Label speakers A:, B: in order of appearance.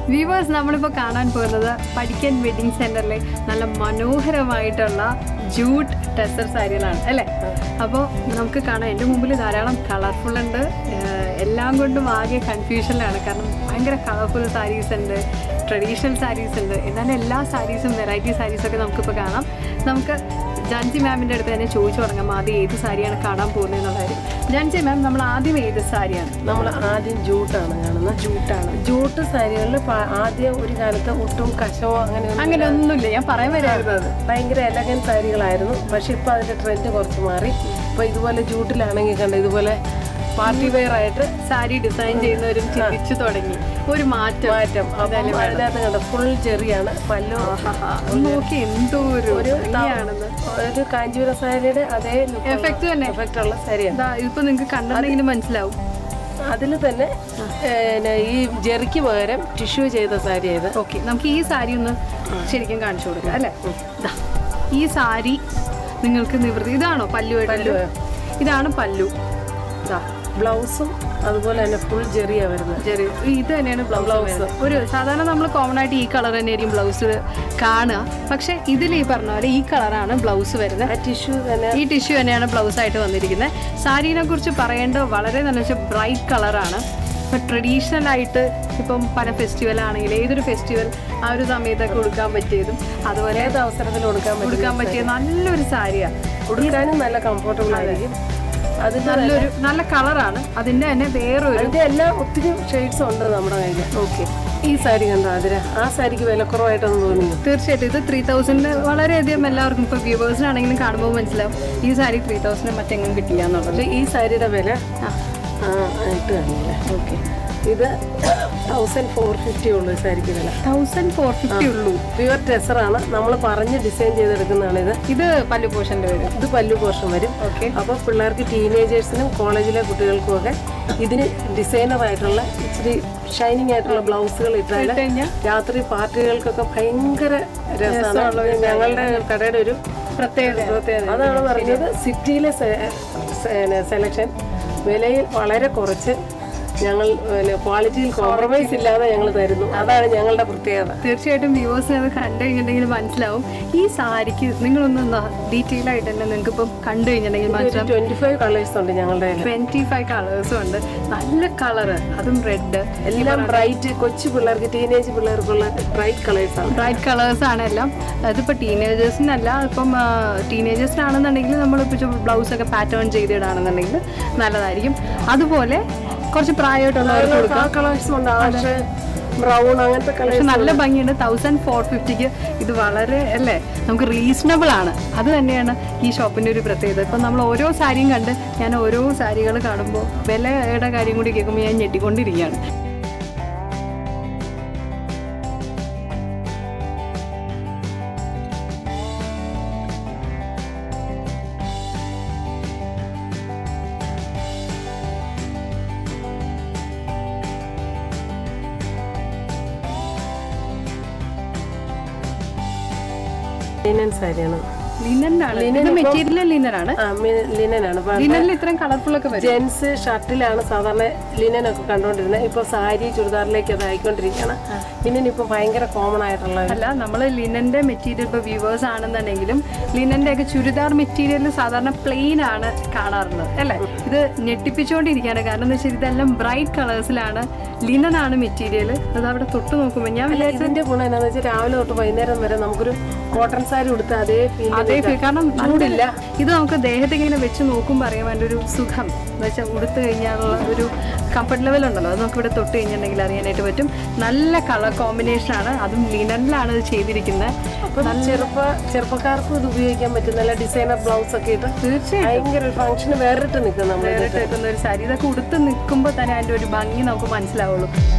A: Viewers നമ്മളിപ്പോൾ കാണാൻ പോകുന്നത് പഠിക്കൻ വെഡിങ് സെന്ററിലെ നല്ല മനോഹരമായിട്ടുള്ള ജൂട്ട് ടെസർ സാരികളാണ് അല്ലേ അപ്പോൾ നമുക്ക് കാണാം എൻ്റെ മുമ്പിൽ ധാരാളം കളർഫുൾ ഉണ്ട് ഏഹ് എല്ലാം കൊണ്ടും ആകെ കൺഫ്യൂഷനിലാണ് കാരണം ഭയങ്കര കളർഫുൾ സാരീസ് ഉണ്ട് ട്രഡീഷണൽ സാരീസ് ഉണ്ട് എന്നാലും എല്ലാ സാരീസും വെറൈറ്റി സാരീസൊക്കെ നമുക്കിപ്പോൾ കാണാം നമുക്ക് ജാൻസി മാമിൻ്റെ അടുത്ത് തന്നെ ചോദിച്ചു തുടങ്ങാം ആദ്യം ഏത് സാരിയാണ് കാണാൻ പോകുന്നത് എന്നുള്ള കാര്യം ജാൻസി മാം നമ്മൾ ആദ്യം ഏത് സാരിയാണ്
B: നമ്മൾ ആദ്യം ജൂട്ടാണ് കാണുന്നത്
A: ജൂട്ടാണ്
B: ജൂട്ട് സാരികളിൽ പ- ആദ്യം ഒരു കാലത്ത് ഒട്ടും കശവോ അങ്ങനെ
A: അങ്ങനെ ഒന്നുമില്ല ഞാൻ പറയാൻ വരുന്നത്
B: ഭയങ്കര എലഗൻ സാരികളായിരുന്നു പക്ഷെ ഇപ്പൊ അതിന്റെ ട്രെൻഡ് കുറച്ച് മാറി ഇപ്പൊ ഇതുപോലെ ജൂട്ടിലാണെങ്കിൽ കണ്ട ഇതുപോലെ പാർട്ടി വെയർ ആയിട്ട്
A: സാരി ഡിസൈൻ ചെയ്യുന്നവരും ചിന്തിച്ചു തുടങ്ങി ഒരു മാറ്റം
B: മാറ്റം അപ്പം അതിനകത്ത് കണ്ട ഫുൾ ചെറിയാണ് പല്ലോ
A: ആഹാ. ഒന്ന് നോക്കി എന്തോ ഒരു
B: ഒരു
A: ഭംഗിയാണെന്ന്
B: ഒരു കാഞ്ചീപുര സാരിയുടെ അതേ
A: എഫക്റ്റ് തന്നെ
B: എഫക്റ്റ് ഉള്ള സാരിയാണ്
A: ഇതാ ഇതിപ്പോ നിങ്ങൾക്ക് കണ്ടെങ്കിൽ മനസ്സിലാവും
B: അതിൽ തന്നെ ഏ, ഈ ജെറിക്ക് പകരം ടിഷ്യൂ ചെയ്ത സാരി ഇത്
A: ഓക്കെ നമുക്ക് ഈ സാരി ഒന്ന് ശരിക്കും കാണിച്ചു കൊടുക്കാം അല്ലേ ദാ, ഈ സാരി നിങ്ങൾക്ക് നിവൃത്തി ഇതാണോ പല്ലുവായിട്ട് ഇതാണ് പല്ലു ഇതാ
B: ബ്ലൗസും അതുപോലെ തന്നെ ഫുൾ ജെറിയാ വരുന്നത്
A: ചെറിയ ഇത് തന്നെയാണ് ബ്ലൗസ് ഒരു സാധാരണ നമ്മൾ കോമൺ ആയിട്ട് ഈ കളർ തന്നെയായിരിക്കും ബ്ലൗസ് കാണുക പക്ഷെ ഇതിൽ ഈ പറഞ്ഞ പോലെ ഈ കളറാണ് ബ്ലൗസ് വരുന്നത്
B: ആ ടിഷ്യൂ തന്നെ
A: ഈ ടിഷ്യൂ തന്നെയാണ് ബ്ലൗസ് ആയിട്ട് വന്നിരിക്കുന്നത് സാരീനെ കുറിച്ച് പറയേണ്ടത് വളരെ നല്ല വെച്ചാൽ ബ്രൈറ്റ് കളറാണ് ഇപ്പം ട്രഡീഷണൽ ആയിട്ട് ഇപ്പം പല ഫെസ്റ്റിവൽ ആണെങ്കിൽ ഏതൊരു ഫെസ്റ്റിവൽ ആ ഒരു സമയത്തൊക്കെ ഉടുക്കാൻ പറ്റിയതും അതുപോലെ
B: ഏത് അവസരത്തിൽ കൊടുക്കാൻ പറ്റും
A: ഉടുക്കാൻ പറ്റിയ നല്ലൊരു സാരിയാണ്
B: ഉടുക്കാനും നല്ല കംഫർട്ടബിൾ ആയിരിക്കും അതിന്റെ
A: നല്ലൊരു നല്ല കളറാണ് അതിൻ്റെ തന്നെ വേറൊരു
B: അതിന്റെ എല്ലാം ഒത്തിരി ഷെയ്ഡ്സ് ഉണ്ട് നമ്മുടെ കയ്യിൽ ഓക്കെ ഈ സാരി കണ്ടോ അതിര ആ സാരിക്ക് വിലക്കുറവായിട്ടൊന്നും തോന്നിയോ
A: തീർച്ചയായിട്ടും ഇത് ത്രീ തൗസൻഡ് വളരെയധികം എല്ലാവർക്കും ഇപ്പോൾ വ്യൂവേഴ്സിനാണെങ്കിലും കാണുമ്പോൾ മനസ്സിലാവും ഈ സാരി ത്രീ തൗസൻഡ് മറ്റെങ്ങും കിട്ടില്ല എന്നുള്ളത്
B: പക്ഷേ ഈ സാരിയുടെ വില
A: ആ
B: ആ, ഇട്ട് കാണില്ലേ ഓക്കെ ഇത് തൗസൻഡ് ഫോർ ഫിഫ്റ്റി ഉള്ളൂ ഈ സാരിക്ക് വില
A: തൗസൻഡ് ഫോർ ഫിഫ്റ്റി ഉള്ളൂ
B: പ്യുവർ ടെസറാണ് നമ്മൾ പറഞ്ഞ് ഡിസൈൻ ചെയ്തെടുക്കുന്നതാണ് ഇത്
A: ഇത് പല്ലു പോഷൻ്റെ വരും
B: ഇത് പല്ലു പോർഷൻ വരും
A: ഓക്കെ
B: അപ്പോൾ പിള്ളേർക്ക് ടീനേജേഴ്സിനും കോളേജിലെ കുട്ടികൾക്കും ഒക്കെ ഇതിന് ഡിസൈനർ ആയിട്ടുള്ള ഇച്ചിരി ഷൈനിങ് ആയിട്ടുള്ള ബ്ലൗസുകൾ ഇട്ടാൽ
A: കഴിഞ്ഞാൽ
B: രാത്രി പാർട്ടികൾക്കൊക്കെ ഭയങ്കര രസമാണ് ഞങ്ങളുടെ കടയുടെ ഒരു
A: പ്രത്യേകത
B: അതാണ് പറഞ്ഞത് സിറ്റിയിലെ സെലക്ഷൻ വിലയിൽ വളരെ കുറച്ച് ഞങ്ങൾ പിന്നെ ക്വാളിറ്റിയിൽ കോംപ്രമൈസ് ഇല്ലാതെ ഞങ്ങൾ തരുന്നു അതാണ് ഞങ്ങളുടെ പ്രത്യേകത
A: തീർച്ചയായിട്ടും വ്യൂവേഴ്സിന് അത് കണ്ടു കഴിഞ്ഞിട്ടുണ്ടെങ്കിൽ മനസ്സിലാവും ഈ സാരിക്ക് നിങ്ങളൊന്ന് ഡീറ്റെയിൽ ആയിട്ട് തന്നെ നിങ്ങൾക്ക് ഇപ്പം കണ്ടു കഴിഞ്ഞിട്ടുണ്ടെങ്കിൽ മനസ്സിലാവും
B: ട്വന്റി ഫൈവ് കളേഴ്സ് ഉണ്ട് ഞങ്ങളുടെ കയ്യിൽ
A: ട്വന്റി ഫൈവ് കളേഴ്സും ഉണ്ട് നല്ല കളറ് അതും റെഡ്
B: എല്ലാം ബ്രൈറ്റ് കൊച്ചു പിള്ളേർക്ക് ടീനേജ് പിള്ളേർക്കുള്ള ബ്രൈറ്റ് കളേഴ്സ് ആണ്
A: ബ്രൈറ്റ് കളേഴ്സ് ആണ് എല്ലാം അതിപ്പോൾ ടീനേജേഴ്സിനല്ല ഇപ്പം ടീനേജേഴ്സിനാണെന്നുണ്ടെങ്കിൽ നമ്മളിപ്പോൾ ബ്ലൗസ് ഒക്കെ പാറ്റേൺ ചെയ്തിടാണെന്നുണ്ടെങ്കിൽ നല്ലതായിരിക്കും അതുപോലെ കുറച്ച് പ്രായമായിട്ടുള്ളവർക്ക് കൊടുക്കാം
B: ആ കളേഴ്സും ഉണ്ട് ആഷ് ബ്രൗൺ അങ്ങനത്തെ
A: പക്ഷെ
B: കളേഴ്സ്
A: നല്ല ഭംഗിയുണ്ട് തൗസൻഡ് ഫോർ ഫിഫ്റ്റിക്ക് ഇത് വളരെ അല്ലേ നമുക്ക് റീസണബിൾ ആണ് അത് തന്നെയാണ് ഈ ഷോപ്പിൻ്റെ ഒരു പ്രത്യേകത ഇപ്പം നമ്മൾ ഓരോ സാരിയും കണ്ട് ഞാൻ ഓരോ സാരികൾ കാണുമ്പോൾ വിലയുടെ കാര്യം കൂടി കേൾക്കുമ്പോൾ ഞാൻ ഞെട്ടിക്കൊണ്ടിരിക്കുകയാണ്
B: ലിനൻ സാരിയാണ്
A: ലിനനാണ് ഇത് മെറ്റീരിയൽ ലിനനാണ്
B: ആ ലിനനാണ്
A: ലിനനിൽ ഇത്രയും കളർഫുൾ ഒക്കെ വരും
B: ജെൻസ് ഷർട്ടിലാണ് സാധാരണ ലിനൻ ഒക്കെ കണ്ടുകൊണ്ടിരുന്നത് ഇപ്പൊ സാരി ചുരിദാറിലേക്ക് അത് ആയിക്കൊണ്ടിരിക്കുകയാണ് ലിനൻ ഇപ്പൊ ഭയങ്കര കോമൺ ആയിട്ടുള്ള
A: അല്ല നമ്മൾ ലിനന്റെ മെറ്റീരിയൽ ഇപ്പോൾ വ്യൂവേഴ്സ് ആണെന്നുണ്ടെങ്കിലും ലിനന്റെ ഒക്കെ ചുരിദാർ മെറ്റീരിയൽ സാധാരണ പ്ലെയിൻ ആണ് കാണാറുള്ളത് അല്ലേ ഇത് ഞെട്ടിപ്പിച്ചുകൊണ്ടിരിക്കുകയാണ് കാരണം എന്താ വെച്ചാൽ ഇതെല്ലാം ബ്രൈറ്റ് കളേഴ്സിലാണ് ലിനൻ ആണ് മെറ്റീരിയൽ അത് അവിടെ തൊട്ട് നോക്കുമ്പോൾ ഞാൻ വിചാരിച്ചു
B: ഇതിന്റെ ഗുണം എന്താണെന്ന് വെച്ചാൽ രാവിലെ തൊട്ട് വൈകുന്നേരം വരെ നമുക്കൊരു കോട്ടൺ സാരി ഉടുത്ത് അതേ ഫീൽ
A: അതേ feel. കാരണം ചൂടില്ല ഇത് നമുക്ക് ദേഹത്ത് ഇങ്ങനെ വെച്ച് നോക്കുമ്പോൾ അറിയാൻ അതിൻ്റെ ഒരു സുഖം എന്ന് വെച്ചാൽ ഉടുത്ത് കഴിഞ്ഞാലുള്ള ഒരു കംഫർട്ട് ലെവൽ ഉണ്ടല്ലോ അത് നമുക്ക് ഇവിടെ തൊട്ട് കഴിഞ്ഞിട്ടുണ്ടെങ്കിൽ അറിയാനായിട്ട് പറ്റും നല്ല കളർ കോമ്പിനേഷൻ ആണ് അതും ലിനനിലാണ് ഇത് ചെയ്തിരിക്കുന്നത്
B: അപ്പൊ ചെറുപ്പ ചെറുപ്പക്കാർക്കും ഇത് ഉപയോഗിക്കാൻ പറ്റും നല്ല ഡിസൈനർ ബ്ലൗസ് ഒക്കെ ഇട്ട്
A: തീർച്ചയായും
B: ഭയങ്കര ഒരു ഫംഗ്ഷന് വേറിട്ട് നിൽക്കും നമ്മൾ
A: വേറിട്ട് വെക്കുന്ന ഒരു സാരി ഇതൊക്കെ ഉടുത്ത് നിൽക്കുമ്പോൾ തന്നെ അതിൻ്റെ ഒരു ഭംഗി നമുക്ക് മനസ്സിലാവുള്ളൂ